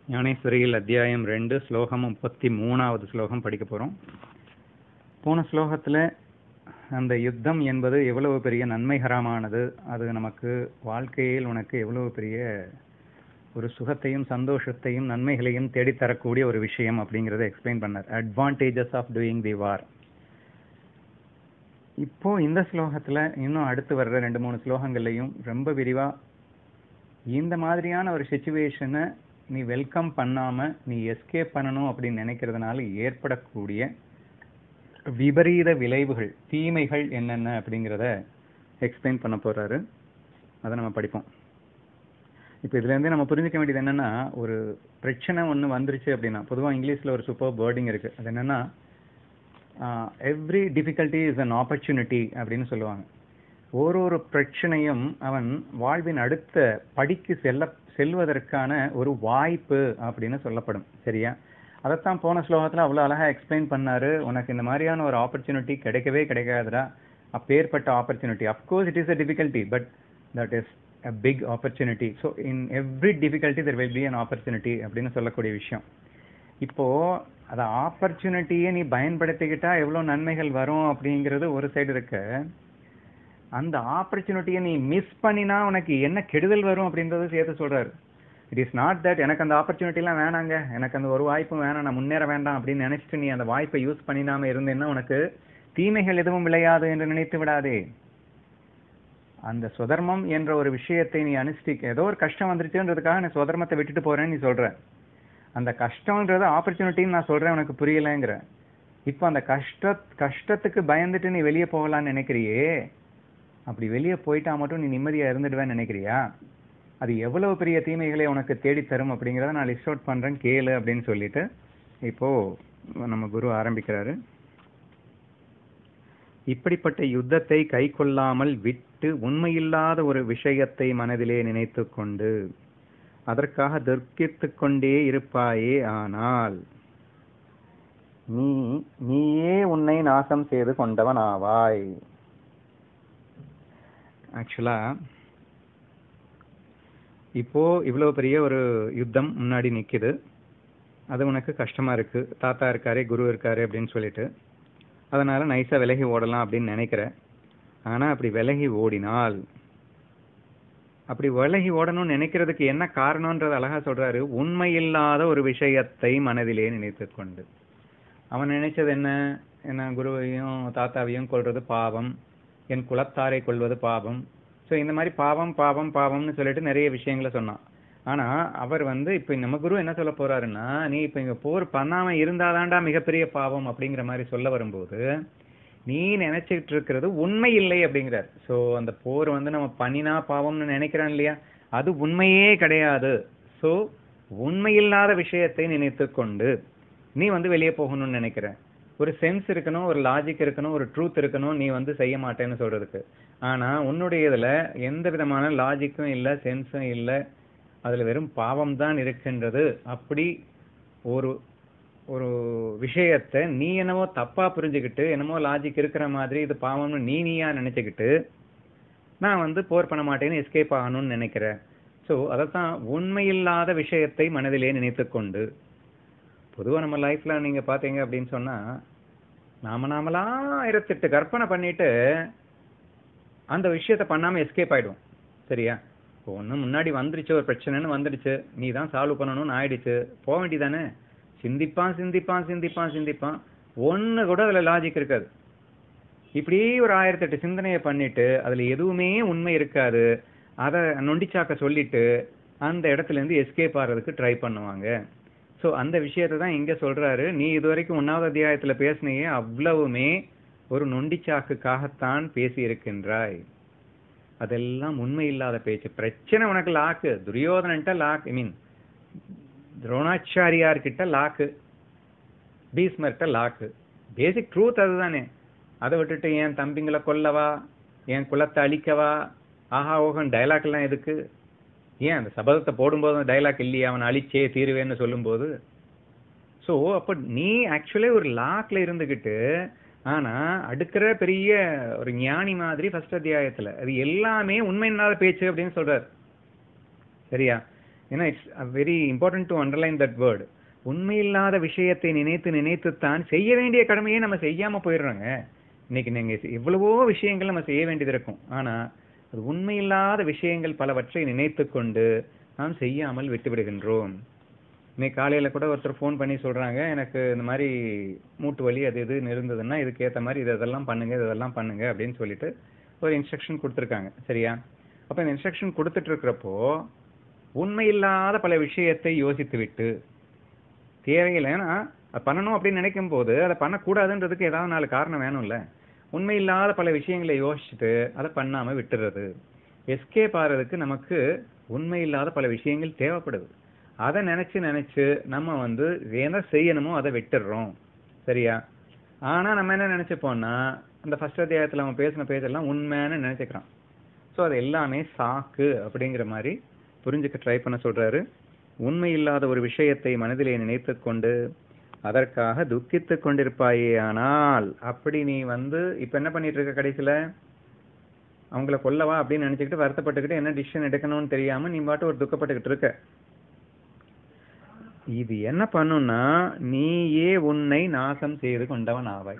ஞானேஸ்வரியில் அத்தியாயம் ரெண்டு ஸ்லோகம் முப்பத்தி மூணாவது ஸ்லோகம் படிக்க போறோம் போன ஸ்லோகத்துல அந்த யுத்தம் என்பது எவ்வளவு பெரிய நன்மைகரமானது அது நமக்கு வாழ்க்கையில் உனக்கு எவ்வளவு பெரிய ஒரு சுகத்தையும் சந்தோஷத்தையும் நன்மைகளையும் தேடித்தரக்கூடிய ஒரு விஷயம் அப்படிங்கறத எக்ஸ்பிளைன் பண்ணார் advantages of doing the war இப்போ இந்த ஸ்லோகத்துல இன்னும் அடுத்து வர்ற ரெண்டு மூணு ஸ்லோகங்கள்லையும் ரொம்ப விரிவா இந்த மாதிரியான ஒரு சுச்சுவேஷனை நீ வெல்கம் பண்ணாம நீ எஸ்கேப் பண்ணணும் அப்படின்னு நினைக்கிறதுனால ஏற்படக்கூடிய விபரீத விளைவுகள் தீமைகள் என்னென்ன அப்படிங்கிறத எக்ஸ்பிளைன் பண்ண போறாரு அதை நம்ம படிப்போம் இப்போ இதுல இருந்தே நம்ம புரிஞ்சுக்க வேண்டியது என்னன்னா ஒரு பிரச்சனை ஒன்று வந்துருச்சு அப்படின்னா பொதுவாக இங்கிலீஷ்ல ஒரு சூப்பர் வேர்டிங் இருக்கு அது என்னன்னா every difficulty is an opportunity அப்படின்னு சொல்லுவாங்க ஒரு ஒரு பிரச்சனையும் அவன் வாழ்வின் அடுத்த படிக்கு செல்ல செல்வதற்கான ஒரு வாய்ப்பு அப்படின்னு சொல்லப்படும் சரியா அதைத்தான் போன ஸ்லோகத்துல அவ்வளவு அழகா எக்ஸ்பிளைன் பண்ணாரு உனக்கு இந்த மாதிரியான ஒரு ஆப்பர்ச்சுனிட்டி கிடைக்கவே கிடைக்காதுடா அப்பேற்பட்ட opportunity of course it is a difficulty but that is a big opportunity so in every difficulty there will be an opportunity அப்படின்னு சொல்லக்கூடிய விஷயம் இப்போ அத ஆப்பர்ச்சுனிட்டியை நீ பயன்படுத்திக்கிட்டா எவ்வளவு நன்மைகள் வரும் அப்படிங்கிறது ஒரு சைடு இருக்கு அந்த ஆப்பர்ச்சுனிட்டியை நீ மிஸ் பண்ணினா உனக்கு என்ன கெடுதல் வரும் அப்படின்றது சேர்த்து சொல்றாரு இட் இஸ் நாட் தட் எனக்கு அந்த ஆப்பர்ச்சுனிட்டிலாம் வேணாங்க எனக்கு அந்த ஒரு வாய்ப்பும் வேணாம் நான் முன்னேற வேண்டாம் அப்படின்னு நினைச்சிட்டு நீ அந்த வாய்ப்பை யூஸ் பண்ணினாம இருந்தேன்னா உனக்கு தீமைகள் எதுவும் விளையாது என்று நினைத்து விடாதே அந்த சுதர்மம் என்ற ஒரு விஷயத்தை நீ அனுஷ்டிக்க ஏதோ ஒரு கஷ்டம் வந்துருச்சுன்றதுக்காக நீ சுதர்மத்தை விட்டுட்டு போறேன்னு நீ சொல்ற அந்த கஷ்டம்ன்றது ஆப்பர்ச்சுனிட்டின்னு நான் சொல்றேன் உனக்கு புரியலைங்கிற இப்போ அந்த கஷ்ட கஷ்டத்துக்கு பயந்துட்டு நீ வெளியே போகலான்னு நினைக்கிறியே அப்படி வெளியே போயிட்டா மட்டும் நீ நிம்மதியா இருந்துடுவேன்னு நினைக்கிறியா அது எவ்வளவு பெரிய தீமைகளை உனக்கு தேடி தரும் அப்படிங்கிறத நான் லிஸ்ட் அவுட் பண்றேன் கேளு அப்படின்னு சொல்லிட்டு இப்போ நம்ம குரு ஆரம்பிக்கிறாரு இப்படிப்பட்ட யுத்தத்தை கை கொள்ளாமல் விட்டு உண்மையில்லாத ஒரு விஷயத்தை மனதிலே நினைத்து கொண்டு அதற்காக துர்க்கித்துக் கொண்டே இருப்பாயே ஆனால் நீ நீயே உன்னை நாசம் செய்து கொண்டவன் ஆவாய் ஆக்சுவலா இப்போ இவ்வளவு பெரிய ஒரு யுத்தம் முன்னாடி நிக்குது அது உனக்கு கஷ்டமா இருக்கு தாத்தா இருக்காரு குரு இருக்காரு அப்படின்னு சொல்லிட்டு அதனால நைஸா விலகி ஓடலாம் அப்படின்னு நினைக்கிற ஆனா அப்படி விலகி ஓடினால் அப்படி விலகி ஓடணும்னு நினைக்கிறதுக்கு என்ன காரணம்ன்றது அழகா சொல்றாரு உண்மை இல்லாத ஒரு விஷயத்தை மனதிலே நினைத்து கொண்டு அவன் நினைச்சது என்ன என்ன குருவையும் தாத்தாவையும் கொள்றது பாவம் என் குலத்தாரை கொள்வது பாவம் ஸோ இந்த மாதிரி பாவம் பாவம் பாவம்னு சொல்லிட்டு நிறைய விஷயங்களை சொன்னான் ஆனா அவர் வந்து இப்ப நம்ம குரு என்ன சொல்ல போறாருன்னா நீ இப்ப இங்க போர் பண்ணாம இருந்தாதான்டா மிகப்பெரிய பாவம் அப்படிங்கிற மாதிரி சொல்ல வரும்போது நீ நினைச்சிட்டு இருக்கிறது உண்மை இல்லை அப்படிங்கிறார் சோ அந்த போர் வந்து நம்ம பண்ணினா பாவம்னு நினைக்கிறான் இல்லையா அது உண்மையே கிடையாது சோ உண்மையில்லாத விஷயத்தை நினைத்து கொண்டு நீ வந்து வெளியே போகணும்னு நினைக்கிற ஒரு சென்ஸ் இருக்கணும் ஒரு லாஜிக் இருக்கணும் ஒரு ட்ரூத் இருக்கணும் நீ வந்து செய்ய மாட்டேன்னு சொல்றதுக்கு ஆனா உன்னுடைய இதுல எந்த விதமான லாஜிக்கும் இல்ல சென்ஸும் இல்ல அதுல வெறும் பாவம் தான் இருக்கின்றது அப்படி ஒரு ஒரு விஷயத்த நீ என்னமோ தப்பா புரிஞ்சுக்கிட்டு என்னமோ லாஜிக் இருக்கிற மாதிரி இது பாவம்னு நீ நீயா நினைச்சுக்கிட்டு நான் வந்து போர் பண்ண மாட்டேன்னு எஸ்கேப் ஆகணும்னு நினைக்கிறேன் ஸோ அதைத்தான் உண்மையில்லாத விஷயத்தை மனதிலே நினைத்து கொண்டு பொதுவா நம்ம லைஃப்ல நீங்க பாத்தீங்க அப்படின்னு சொன்னா நாம நாமளா ஆயிரத்தெட்டு கற்பனை பண்ணிட்டு அந்த விஷயத்த பண்ணாம எஸ்கேப் ஆயிடுவோம் சரியா இப்போ ஒண்ணு முன்னாடி வந்துருச்சு ஒரு பிரச்சனைன்னு வந்துடுச்சு நீ தான் சால்வ் பண்ணணும்னு ஆயிடுச்சு போக வேண்டியதானே சிந்திப்பான் சிந்திப்பான் சிந்திப்பான் சிந்திப்பான் ஒண்ணு கூட அதுல லாஜிக் இருக்காது இப்படி ஒரு ஆயிரத்தெட்டு சிந்தனையை பண்ணிட்டு அதுல எதுவுமே உண்மை இருக்காது அதை நொண்டிச்சாக்க சொல்லிட்டு அந்த இடத்துல இருந்து எஸ்கேப் ஆகிறதுக்கு ட்ரை பண்ணுவாங்க ஸோ அந்த விஷயத்தை தான் இங்க சொல்றாரு நீ இதுவரைக்கும் ஒன்னாவது அத்தியாயத்துல பேசினையே அவ்வளவுமே ஒரு நொண்டிச்சாக்குக்காகத்தான் பேசி இருக்கின்றாய் அதெல்லாம் உண்மை இல்லாத பேச்சு பிரச்சனை உனக்கு லாக்கு துரியோதனன்ட்ட லாக் ஐ மீன் துரோணாச்சாரியார் கிட்ட லாக்கு பீஸ்மர்கிட்ட லாக்கு பேசிக் ட்ரூத் அதுதானே அதை விட்டுட்டு என் தம்பிங்களை கொல்லவா என் குலத்தை அழிக்கவா ஆஹா ஓகன் டைலாக் எல்லாம் எதுக்கு ஏன் அந்த சபதத்தை போடும்போது டைலாக் இல்லையா அவன் அழிச்சே தீருவேன்னு சொல்லும்போது ஸோ அப்போ நீ ஆக்சுவலி ஒரு லாக்ல இருந்துகிட்டு ஆனா அடுக்கிற பெரிய ஒரு ஞானி மாதிரி ஃபர்ஸ்ட் அத்தியாயத்துல அது எல்லாமே உண்மை இல்லாத பேச்சு அப்படின்னு சொல்றாரு சரியா ஏன்னா it's very important to underline that word உண்மையில்லாத விஷயத்தை நினைத்து நினைத்துத்தான் செய்ய வேண்டிய கடமையை நம்ம செய்யாம போயிடுறோங்க இன்னைக்கு நீங்க எவ்வளவோ விஷயங்கள் நம்ம செய்ய வேண்டியது இருக்கும் ஆனா அது உண்மையில்லாத விஷயங்கள் பலவற்றை நினைத்து கொண்டு நாம் செய்யாமல் விட்டு விடுகின்றோம் இன்னைக்கு காலையில கூட ஒருத்தர் ஃபோன் பண்ணி சொல்றாங்க எனக்கு இந்த மாதிரி மூட்டு வலி அது இது இருந்ததுன்னா இதுக்கு ஏத்த மாதிரி இது இதெல்லாம் பண்ணுங்க இது இதெல்லாம் பண்ணுங்க அப்படின்னு சொல்லிட்டு ஒரு இன்ஸ்ட்ரக்ஷன் கொடுத்துருக்காங்க சரியா அப்ப இந்த இன்ஸ்ட்ரக்ஷன் கொடுத்துட்டு இருக்கிறப்போ உண்மையில்லாத பல விஷயத்தை யோசித்து விட்டு தேவையில்லை ஏன்னா அது பண்ணணும் அப்படின்னு நினைக்கும் போது அதை பண்ணக்கூடாதுன்றதுக்கு ஏதாவது நாலு காரணம் வேணும்ல உண்மையில்லாத பல விஷயங்களை யோசிச்சுட்டு அதை பண்ணாம விட்டுறது எஸ்கேப் ஆகிறதுக்கு நமக்கு உண்மையில்லாத பல விஷயங்கள் தேவைப்படுது அதை நினைச்சு நினைச்சு நம்ம வந்து என்ன செய்யணுமோ அதை விட்டுடுறோம் சரியா ஆனா நம்ம என்ன நினைச்சுப்போம்னா அந்த ஃபர்ஸ்ட் அத்தியாயத்துல அவன் பேசின பேச்செல்லாம் உண்மைன்னு நினைச்சுக்கிறான் ஸோ அது எல்லாமே சாக்கு அப்படிங்கிற மாதிரி புரிஞ்சுக்க ட்ரை பண்ண சொல்றாரு உண்மை இல்லாத ஒரு விஷயத்தை மனதிலே நினைத்துக் கொண்டு அதற்காக துக்கித்துக் கொண்டிருப்பாயே ஆனால் அப்படி நீ வந்து இப்ப என்ன பண்ணிட்டு இருக்க கடைசியில அவங்கள கொல்லவா அப்படின்னு நினைச்சுக்கிட்டு வருத்தப்பட்டுக்கிட்டு என்ன டிசிஷன் எடுக்கணும்னு தெரியாம நீ பாட்டு ஒரு துக்கப்பட்டுக்கிட்டு இருக்க இது என்ன பண்ணும்னா நீயே உன்னை நாசம் செய்து கொண்டவன் ஆவாய்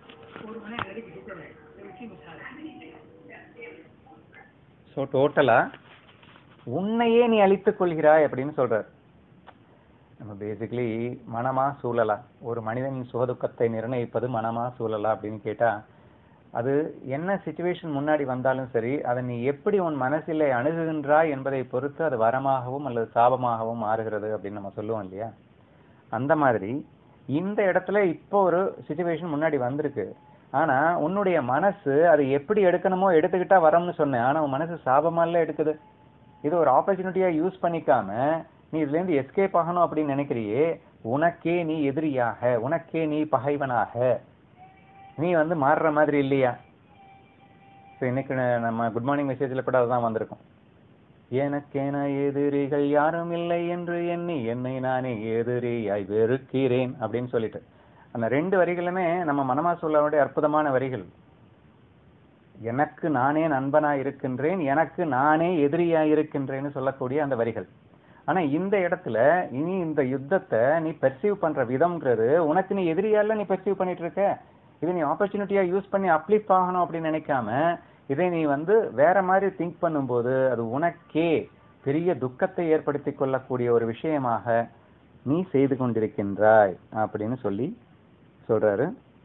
ஸோ டோட்டலா உன்னையே நீ அழித்துக் கொள்கிறாய் அப்படின்னு சொல்றார் நம்ம பேசிக்கலி மனமா சூழலா ஒரு மனிதனின் சுகதுக்கத்தை நிர்ணயிப்பது மனமா சூழலா அப்படின்னு கேட்டா அது என்ன சுச்சுவேஷன் முன்னாடி வந்தாலும் சரி அதை நீ எப்படி உன் மனசிலே அணுகுகின்றாய் என்பதை பொறுத்து அது வரமாகவும் அல்லது சாபமாகவும் மாறுகிறது அப்படின்னு நம்ம சொல்லுவோம் இல்லையா அந்த மாதிரி இந்த இடத்துல இப்போ ஒரு சுச்சுவேஷன் முன்னாடி வந்திருக்கு ஆனா உன்னுடைய மனசு அது எப்படி எடுக்கணுமோ எடுத்துக்கிட்டா வரம்னு சொன்னேன் ஆனா உன் மனசு சாபமால எடுக்குது இது ஒரு ஆப்பர்ச்சுனிட்டியா யூஸ் பண்ணிக்காம நீ இதுல இருந்து எஸ்கேப் ஆகணும் அப்படின்னு நினைக்கிறியே உனக்கே நீ எதிரியாக உனக்கே நீ பகைவனாக நீ வந்து மாறுற மாதிரி இல்லையா ஸோ இன்னைக்கு நம்ம குட் மார்னிங் மெசேஜ்ல கூட அதுதான் வந்திருக்கும் எனக்கென எதிரிகள் யாரும் இல்லை என்று எண்ணி என்னை நானே எதிரியாய் வெறுக்கிறேன் அப்படின்னு சொல்லிட்டு அந்த ரெண்டு வரிகளுமே நம்ம மனமா சொல்லவுடைய அற்புதமான வரிகள் எனக்கு நானே நண்பனா இருக்கின்றேன் எனக்கு நானே எதிரியா இருக்கின்றேன்னு சொல்லக்கூடிய அந்த வரிகள் ஆனா இந்த இடத்துல இனி இந்த யுத்தத்தை நீ பெர்சீவ் பண்ற விதம்ங்கிறது உனக்கு நீ எதிரியால நீ பெர்சீவ் பண்ணிட்டு இருக்க இதை நீ ஆப்பர்ச்சுனிட்டியா யூஸ் பண்ணி அப்ளிஃப்ட் ஆகணும் அப்படின்னு நினைக்காம இதை நீ வந்து வேற மாதிரி திங்க் பண்ணும்போது அது உனக்கே பெரிய துக்கத்தை ஏற்படுத்தி கொள்ளக்கூடிய ஒரு விஷயமாக நீ செய்து கொண்டிருக்கின்றாய் அப்படின்னு சொல்லி சொல்றாரு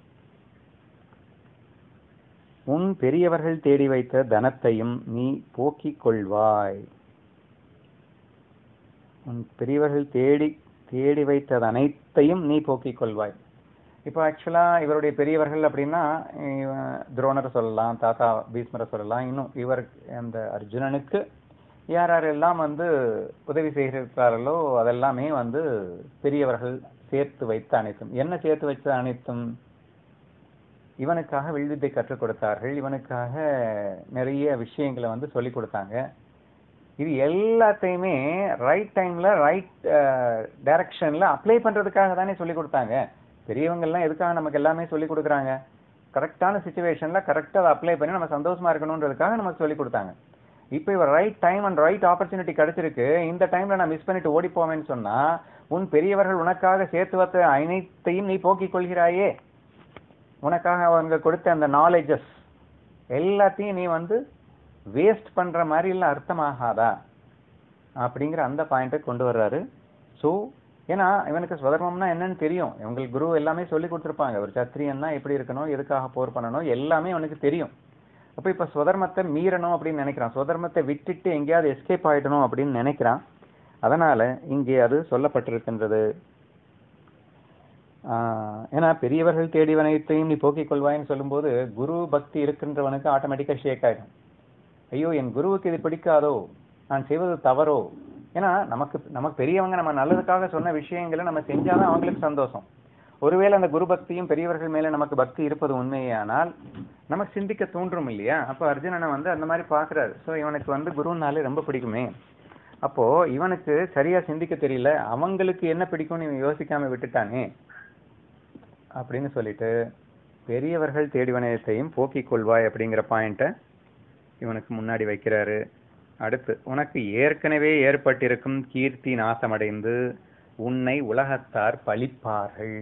உன் பெரியவர்கள் தேடி வைத்த தனத்தையும் நீ போக்கிக் கொள்வாய் உன் பெரியவர்கள் தேடி தேடி வைத்தது அனைத்தையும் நீ போக்கிக் கொள்வாய் இப்போ ஆக்சுவலா இவருடைய பெரியவர்கள் அப்படின்னா இவன் துரோணரை சொல்லலாம் தாத்தா பீஷ்மரை சொல்லலாம் இன்னும் இவர் அந்த அர்ஜுனனுக்கு யார் யாரெல்லாம் வந்து உதவி செய்கிறார்களோ அதெல்லாமே வந்து பெரியவர்கள் சேர்த்து வைத்த அனைத்தும் என்ன சேர்த்து வைத்த அனைத்தும் இவனுக்காக வில்வித்தை கற்றுக் கொடுத்தார்கள் இவனுக்காக நிறைய விஷயங்களை வந்து சொல்லி கொடுத்தாங்க இது எல்லாத்தையுமே ரைட் டைம்ல ரைட் டைரக்ஷன்ல அப்ளை பண்றதுக்காக தானே சொல்லி கொடுத்தாங்க பெரியவங்க எல்லாம் எதுக்காக நமக்கு எல்லாமே சொல்லி கொடுக்குறாங்க கரெக்டான சுச்சுவேஷன்ல கரெக்டா அதை அப்ளை பண்ணி நம்ம சந்தோஷமா இருக்கணுன்றதுக்காக நமக்கு சொல்லி கொடுத்தாங்க இப்போ இவர் right time and right opportunity கிடைச்சிருக்கு இந்த டைம்ல நான் மிஸ் பண்ணிட்டு ஓடி போவேன்னு சொன்னா உன் பெரியவர்கள் உனக்காக சேர்த்து வைத்த அனைத்தையும் நீ போக்கிக் கொள்கிறாயே உனக்காக அவங்க கொடுத்த அந்த நாலேஜஸ் எல்லாத்தையும் நீ வந்து வேஸ்ட் பண்ற மாதிரி எல்லாம் அர்த்தமாகாதா அப்படிங்கிற அந்த பாயிண்ட்டை கொண்டு வர்றாரு ஸோ ஏன்னா இவனுக்கு ஸ்வதர்மம்னா என்னன்னு தெரியும் இவங்களுக்கு குரு எல்லாமே சொல்லி கொடுத்துருப்பாங்க ஒரு சத்திரியன்னா எப்படி இருக்கணும் எதுக்காக போர் பண்ணணும் எல்லாமே அவனுக்கு தெரியும் அப்ப இப்ப சுதர்மத்தை மீறணும் அப்படின்னு நினைக்கிறான் சுதர்மத்தை விட்டுட்டு எங்கேயாவது எஸ்கேப் ஆயிடணும் அப்படின்னு நினைக்கிறான் அதனால இங்கே அது சொல்லப்பட்டிருக்கின்றது ஆஹ் ஏன்னா பெரியவர்கள் தேடிவனைத்தையும் நீ போக்கிக் கொள்வாய்ன்னு சொல்லும்போது குரு பக்தி இருக்கின்றவனுக்கு ஆட்டோமேட்டிக்கா ஷேக் ஆயிடும் ஐயோ என் குருவுக்கு இது பிடிக்காதோ நான் செய்வது தவறோ ஏன்னா நமக்கு நமக்கு பெரியவங்க நம்ம நல்லதுக்காக சொன்ன விஷயங்களை நம்ம செஞ்சாதான் அவங்களுக்கு சந்தோஷம் ஒருவேளை அந்த குரு பக்தியும் பெரியவர்கள் மேல நமக்கு பக்தி இருப்பது உண்மையானால் நமக்கு சிந்திக்க தூண்டும் இல்லையா அப்போ அர்ஜுனனை வந்து அந்த மாதிரி பாக்குறாரு ஸோ இவனுக்கு வந்து குருனாலே ரொம்ப பிடிக்குமே அப்போ இவனுக்கு சரியா சிந்திக்க தெரியல அவங்களுக்கு என்ன பிடிக்கும்னு இவன் யோசிக்காம விட்டுட்டானே அப்படின்னு சொல்லிட்டு பெரியவர்கள் தேடிவனத்தையும் போக்கிக் கொள்வாய் அப்படிங்கிற பாயிண்ட்டை இவனுக்கு முன்னாடி வைக்கிறாரு அடுத்து உனக்கு ஏற்கனவே ஏற்பட்டிருக்கும் கீர்த்தி நாசமடைந்து உன்னை உலகத்தார் பழிப்பார்கள்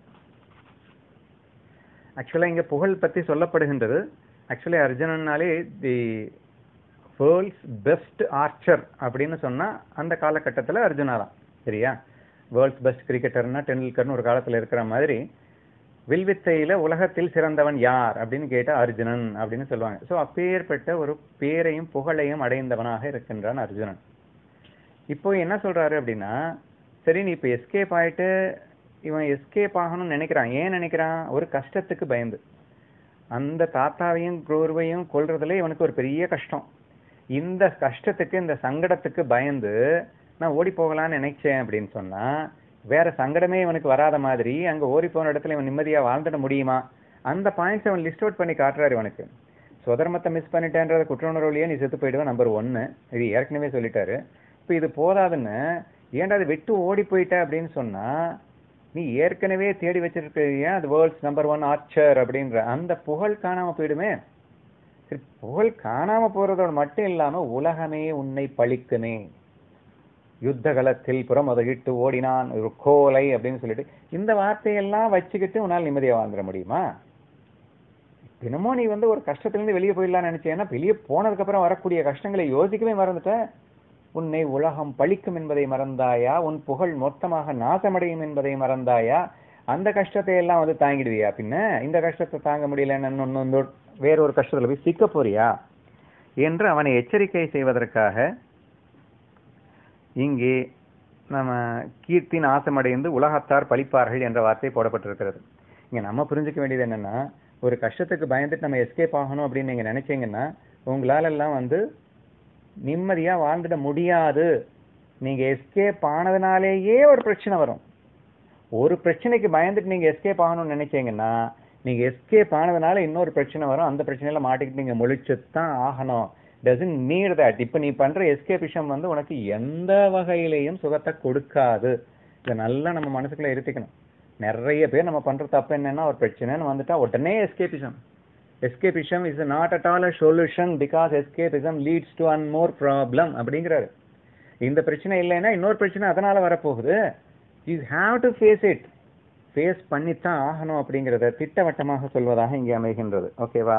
ஆக்சுவலா இங்க புகழ் பத்தி சொல்லப்படுகின்றது ஆக்சுவலி அர்ஜுனன்னாலே தி வேர்ல்ட்ஸ் பெஸ்ட் ஆர்ச்சர் அப்படின்னு சொன்னா அந்த காலகட்டத்துல அர்ஜுனா தான் சரியா வேர்ல்ட்ஸ் பெஸ்ட் கிரிக்கெட்டர்னா டெண்டுல்கர்னு ஒரு காலத்துல இருக்கிற மாதிரி வில்வித்தையில உலகத்தில் சிறந்தவன் யார் அப்படின்னு கேட்டா அர்ஜுனன் அப்படின்னு சொல்லுவாங்க சோ அப்பேற்பட்ட ஒரு பேரையும் புகழையும் அடைந்தவனாக இருக்கின்றான் அர்ஜுனன் இப்போ என்ன சொல்றாரு அப்படின்னா சரி நீ இப்ப எஸ்கேப் ஆயிட்டு இவன் எஸ்கேப் ஆகணும்னு நினைக்கிறான் ஏன் நினைக்கிறான் ஒரு கஷ்டத்துக்கு பயந்து அந்த தாத்தாவையும் குரோர்வையும் கொல்றதுல இவனுக்கு ஒரு பெரிய கஷ்டம் இந்த கஷ்டத்துக்கு இந்த சங்கடத்துக்கு பயந்து நான் ஓடி போகலாம்னு நினைச்சேன் அப்படின்னு சொன்னா வேற சங்கடமே இவனுக்கு வராத மாதிரி அங்க ஓடி போன இடத்துல இவன் நிம்மதியா வாழ்ந்துட முடியுமா அந்த பாயிண்ட்ஸ் அவன் லிஸ்ட் அவுட் பண்ணி காட்டுறாரு இவனுக்கு சுதர்மத்தை மிஸ் பண்ணிட்டேன்றத குற்ற உணர்வுலயே நீ செத்து போயிடுவ நம்பர் ஒன்னு இது ஏற்கனவே சொல்லிட்டாரு இப்ப இது போதாதுன்னு ஏன்டா அது விட்டு ஓடி போயிட்ட அப்படின்னு சொன்னா நீ ஏற்கனவே தேடி வச்சிருக்க ஏன் அது வேர்ல்ட்ஸ் நம்பர் ஒன் ஆர்ச்சர் அப்படின்ற அந்த புகழ் காணாம போயிடுமே சரி புகழ் காணாம போறதோட மட்டும் இல்லாம உலகமே உன்னை பழிக்குமே யுத்த களத்தில் புறமுதகிட்டு ஓடினான் ஒரு கோலை அப்படின்னு சொல்லிட்டு இந்த வார்த்தையெல்லாம் வச்சுக்கிட்டு உன்னால் நிம்மதியா வாழ்ந்துட முடியுமா தினமும் நீ வந்து ஒரு கஷ்டத்திலிருந்து வெளியே போயிடலாம்னு நினைச்சேன்னா வெளியே போனதுக்கு அப்புறம் வரக்கூடிய கஷ்டங்களை யோசிக்கவே மறந்துட்ட உன்னை உலகம் பழிக்கும் என்பதை மறந்தாயா உன் புகழ் மொத்தமாக நாசமடையும் என்பதை மறந்தாயா அந்த கஷ்டத்தை எல்லாம் வந்து தாங்கிடுவியா பின்ன இந்த கஷ்டத்தை தாங்க முடியலன்னு ஒன்னு வேற ஒரு கஷ்டத்துல போய் சிக்க போறியா என்று அவனை எச்சரிக்கை செய்வதற்காக இங்கே நம்ம கீர்த்தி நாசமடைந்து உலகத்தார் பழிப்பார்கள் என்ற வார்த்தை போடப்பட்டிருக்கிறது இங்க நம்ம புரிஞ்சுக்க வேண்டியது என்னன்னா ஒரு கஷ்டத்துக்கு பயந்துட்டு நம்ம எஸ்கேப் ஆகணும் அப்படின்னு நீங்க நினைச்சீங்கன்னா உங்களால எல்லாம் வந்து நிம்மதியா வாழ்ந்துட முடியாது நீங்க எஸ்கேப் ஆனதுனாலேயே ஒரு பிரச்சனை வரும் ஒரு பிரச்சனைக்கு பயந்துட்டு நீங்க எஸ்கேப் ஆகணும்னு நினைச்சீங்கன்னா நீங்க எஸ்கேப் ஆனதுனால இன்னொரு பிரச்சனை வரும் அந்த பிரச்சனையில மாட்டிக்கிட்டு நீங்க முழிச்சுத்தான் ஆகணும் டசன் நீட் தட் இப்ப நீ பண்ற எஸ்கேபிஷம் வந்து உனக்கு எந்த வகையிலையும் சுகத்தை கொடுக்காது இதை நல்லா நம்ம மனசுக்குள்ள இருத்திக்கணும் நிறைய பேர் நம்ம பண்ற தப்பு என்னன்னா ஒரு பிரச்சனைன்னு வந்துட்டா உடனே escapism escapism is not at all a solution because escapism leads to an more problem அப்படிங்கிறாரு இந்த பிரச்சனை இல்லைன்னா இன்னொரு பிரச்சனை அதனால வரப்போகுது you have to face it face பண்ணித்தான் ஆகணும் அப்படிங்கிறத திட்டவட்டமாக சொல்வதாக இங்கே அமைகின்றது ஓகேவா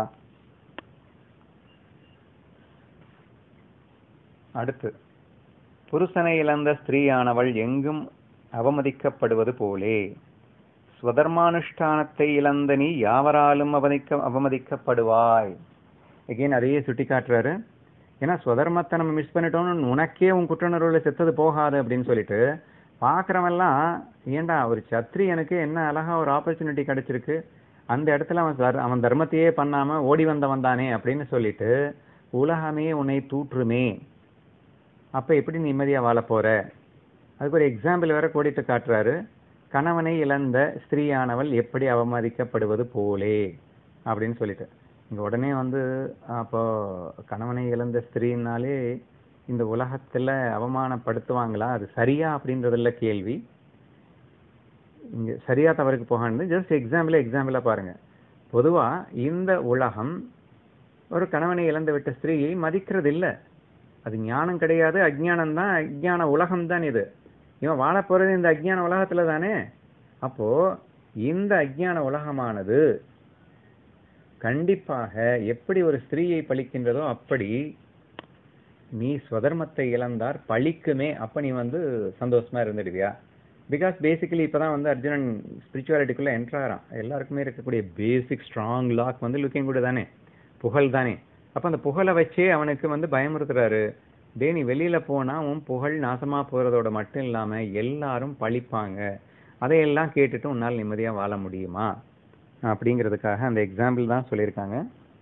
அடுத்து புருஷனை இழந்த ஸ்திரீயானவள் எங்கும் அவமதிக்கப்படுவது போலே ஸ்வதர்மானுஷ்டானத்தை இழந்த நீ யாவராலும் அவமதிக்க அவமதிக்கப்படுவாய் எகைன் அதையே சுட்டி காட்டுறாரு ஏன்னா ஸ்வதர்மத்தை நம்ம மிஸ் பண்ணிட்டோம்னு உனக்கே உன் குற்றணர்வுல செத்தது போகாது அப்படின்னு சொல்லிட்டு பாக்குறவெல்லாம் ஏண்டா ஒரு சத்திரியனுக்கு என்ன அழகா ஒரு ஆப்பர்ச்சுனிட்டி கிடைச்சிருக்கு அந்த இடத்துல அவன் தர்- அவன் தர்மத்தையே பண்ணாம ஓடி வந்தவன் தானே அப்படின்னு சொல்லிட்டு உலகமே உன்னை தூற்றுமே அப்ப எப்படி நிம்மதியா வாழ போற அதுக்கு ஒரு எக்ஸாம்பிள் வேற கோடிட்டு காட்டுறாரு கணவனை இழந்த ஸ்திரீயானவள் எப்படி அவமதிக்கப்படுவது போலே அப்படின்னு சொல்லிட்டு இங்க உடனே வந்து அப்போ கணவனை இழந்த ஸ்திரீனாலே இந்த உலகத்துல அவமானப்படுத்துவாங்களா அது சரியா அப்படின்றதுல கேள்வி இங்க சரியா தவறுக்கு போகாது ஜஸ்ட் எக்ஸாம்பிள் எக்ஸாம்பிளா பாருங்க பொதுவா இந்த உலகம் ஒரு கணவனை இழந்து விட்ட ஸ்திரீயை மதிக்கிறது இல்ல அது ஞானம் கிடையாது அஜ்ஞானம் தான் அஜ்ஞான உலகம் தான் இது இவன் வாழ போறது இந்த அஜ்ஞான உலகத்துல தானே அப்போ இந்த அஜ்ஞான உலகமானது கண்டிப்பாக எப்படி ஒரு ஸ்திரீயை பழிக்கின்றதோ அப்படி நீ ஸ்வதர்மத்தை இழந்தார் பழிக்குமே அப்ப நீ வந்து சந்தோஷமா இருந்துடுவியா பிகாஸ் பேசிக்கலி இப்பதான் வந்து அர்ஜுனன் ஸ்பிரிச்சுவாலிட்டிக்குள்ள என்ட்ராரான் எல்லாருக்குமே இருக்கக்கூடிய பேசிக் ஸ்ட்ராங் லாக் வந்து லுக்கிங் கூட தானே புகழ் தானே அப்ப அந்த புகழை வச்சே அவனுக்கு வந்து பயமுறுத்துறாரு டே நீ வெளியில போனா உன் புகழ் நாசமா போறதோட மட்டும் இல்லாம எல்லாரும் பழிப்பாங்க அதையெல்லாம் கேட்டுட்டு உன்னால் நிம்மதியா வாழ முடியுமா அப்படிங்கிறதுக்காக அந்த எக்ஸாம்பிள் தான் சொல்லியிருக்காங்க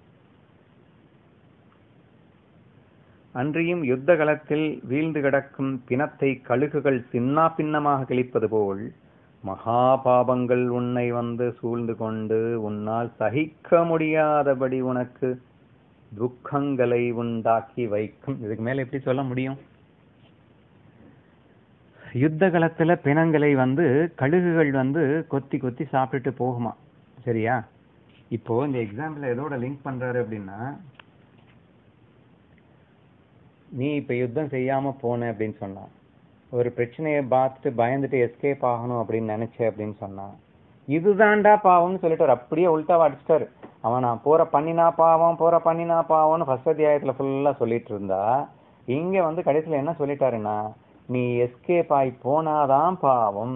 அன்றியும் யுத்த களத்தில் வீழ்ந்து கிடக்கும் பிணத்தை கழுகுகள் சின்னா பின்னமாக கிழிப்பது போல் மகா பாபங்கள் உன்னை வந்து சூழ்ந்து கொண்டு உன்னால் சகிக்க முடியாதபடி உனக்கு துக்கங்களை உண்டாக்கி வைக்கும் இதுக்கு மேல எப்படி சொல்ல முடியும் யுத்த களத்துல பிணங்களை வந்து கழுகுகள் வந்து கொத்தி கொத்தி சாப்பிட்டுட்டு போகுமா சரியா இப்போ இந்த எக்ஸாம்பிள் எதோட லிங்க் பண்றாரு அப்படின்னா நீ இப்ப யுத்தம் செய்யாம போன அப்படின்னு சொன்னான் ஒரு பிரச்சனையை பார்த்துட்டு பயந்துட்டு எஸ்கேப் ஆகணும் அப்படின்னு நினைச்ச அப்படின்னு சொன்னான் இதுதான்டா பாவம்னு சொல்லிட்டு அவர் அப்படியே உள்டாவா அடிச்சிட்டாரு அவன் நான் போற பண்ணினா பாவம் போற பண்ணினா பாவம்னு ஃபர்ஸ்ட் அத்தியாயத்துல ஃபுல்லா சொல்லிட்டு இருந்தா இங்க வந்து கடைசியில என்ன சொல்லிட்டாருன்னா நீ எஸ்கேப் ஆகி போனாதான் பாவம்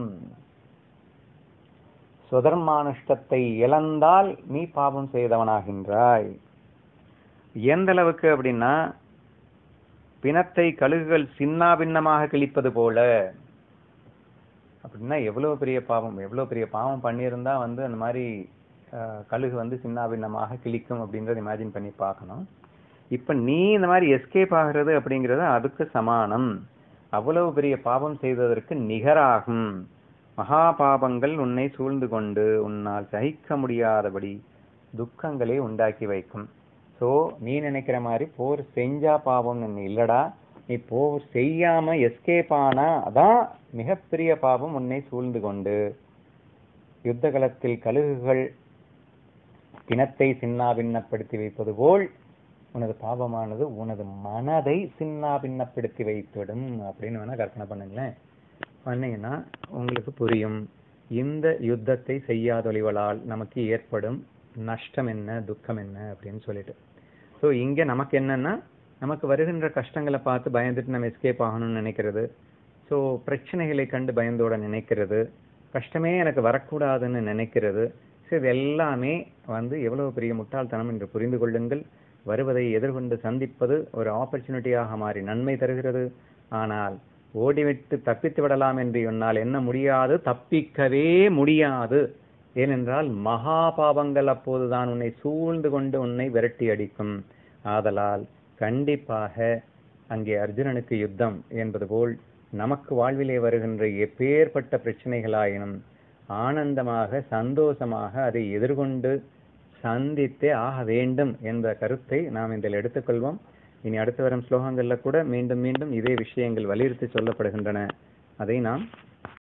சுதர்மானுஷ்டத்தை இழந்தால் நீ பாவம் செய்தவனாகின்றாய் எந்த அளவுக்கு அப்படின்னா பிணத்தை கழுகுகள் சின்னா பின்னமாக கிழிப்பது போல அப்படின்னா எவ்வளவு பெரிய பாவம் எவ்வளவு பெரிய பாவம் பண்ணியிருந்தா வந்து அந்த மாதிரி அஹ், கழுகு வந்து சின்னா பின்னமாக கிழிக்கும் அப்படின்றத இமேஜின் பண்ணி பார்க்கணும் இப்ப நீ இந்த மாதிரி எஸ்கேப் ஆகிறது அப்படிங்கிறது அதுக்கு சமானம் அவ்வளவு பெரிய பாவம் செய்ததற்கு நிகராகும் மகா பாபங்கள் உன்னை சூழ்ந்து கொண்டு உன்னால் சகிக்க முடியாதபடி துக்கங்களை உண்டாக்கி வைக்கும் சோ நீ நினைக்கிற மாதிரி போர் செஞ்சா பாவம்னு இல்லடா நீ போர் செய்யாம எஸ்கேப் ஆனா அதான் மிகப்பெரிய பாவம் உன்னை சூழ்ந்து கொண்டு யுத்த களத்தில் கழுகுகள் பிணத்தை சின்னாபின்னப்படுத்தி வைப்பது போல் உனது பாவமானது உனது மனதை சின்னாபின்னப்படுத்தி வைத்துவிடும் அப்படின்னு வேணா கற்பனை பண்ணுங்களேன் பண்ணீங்கன்னா உங்களுக்கு புரியும் இந்த யுத்தத்தை செய்யாதொழிவலால் நமக்கு ஏற்படும் நஷ்டம் என்ன துக்கம் என்ன அப்படின்னு சொல்லிட்டு ஸோ இங்க நமக்கு என்னன்னா நமக்கு வருகின்ற கஷ்டங்களை பார்த்து பயந்துட்டு நம்ம எஸ்கேப் ஆகணும்னு நினைக்கிறது ஸோ பிரச்சனைகளை கண்டு பயந்தோட நினைக்கிறது கஷ்டமே எனக்கு வரக்கூடாதுன்னு நினைக்கிறது ஸோ இது எல்லாமே வந்து எவ்வளவு பெரிய முட்டாள்தனம் என்று புரிந்து கொள்ளுங்கள் வருவதை எதிர்கொண்டு சந்திப்பது ஒரு ஆப்பர்ச்சுனிட்டியாக மாறி நன்மை தருகிறது ஆனால் ஓடிவிட்டு தப்பித்து விடலாம் என்று என்னால் என்ன முடியாது தப்பிக்கவே முடியாது ஏனென்றால் மகா பாவங்கள் அப்போதுதான் உன்னை சூழ்ந்து கொண்டு உன்னை விரட்டி அடிக்கும் ஆதலால் கண்டிப்பாக அங்கே அர்ஜுனனுக்கு யுத்தம் என்பது போல் நமக்கு வாழ்விலே வருகின்ற எப்பேற்பட்ட பிரச்சனைகளாயினும் ஆனந்தமாக சந்தோஷமாக அதை எதிர்கொண்டு சந்தித்தே ஆக வேண்டும் என்ற கருத்தை நாம் இதில் எடுத்துக்கொள்வோம் இனி அடுத்து வரும் ஸ்லோகங்கள்ல கூட மீண்டும் மீண்டும் இதே விஷயங்கள் வலியுறுத்தி சொல்லப்படுகின்றன அதை நாம்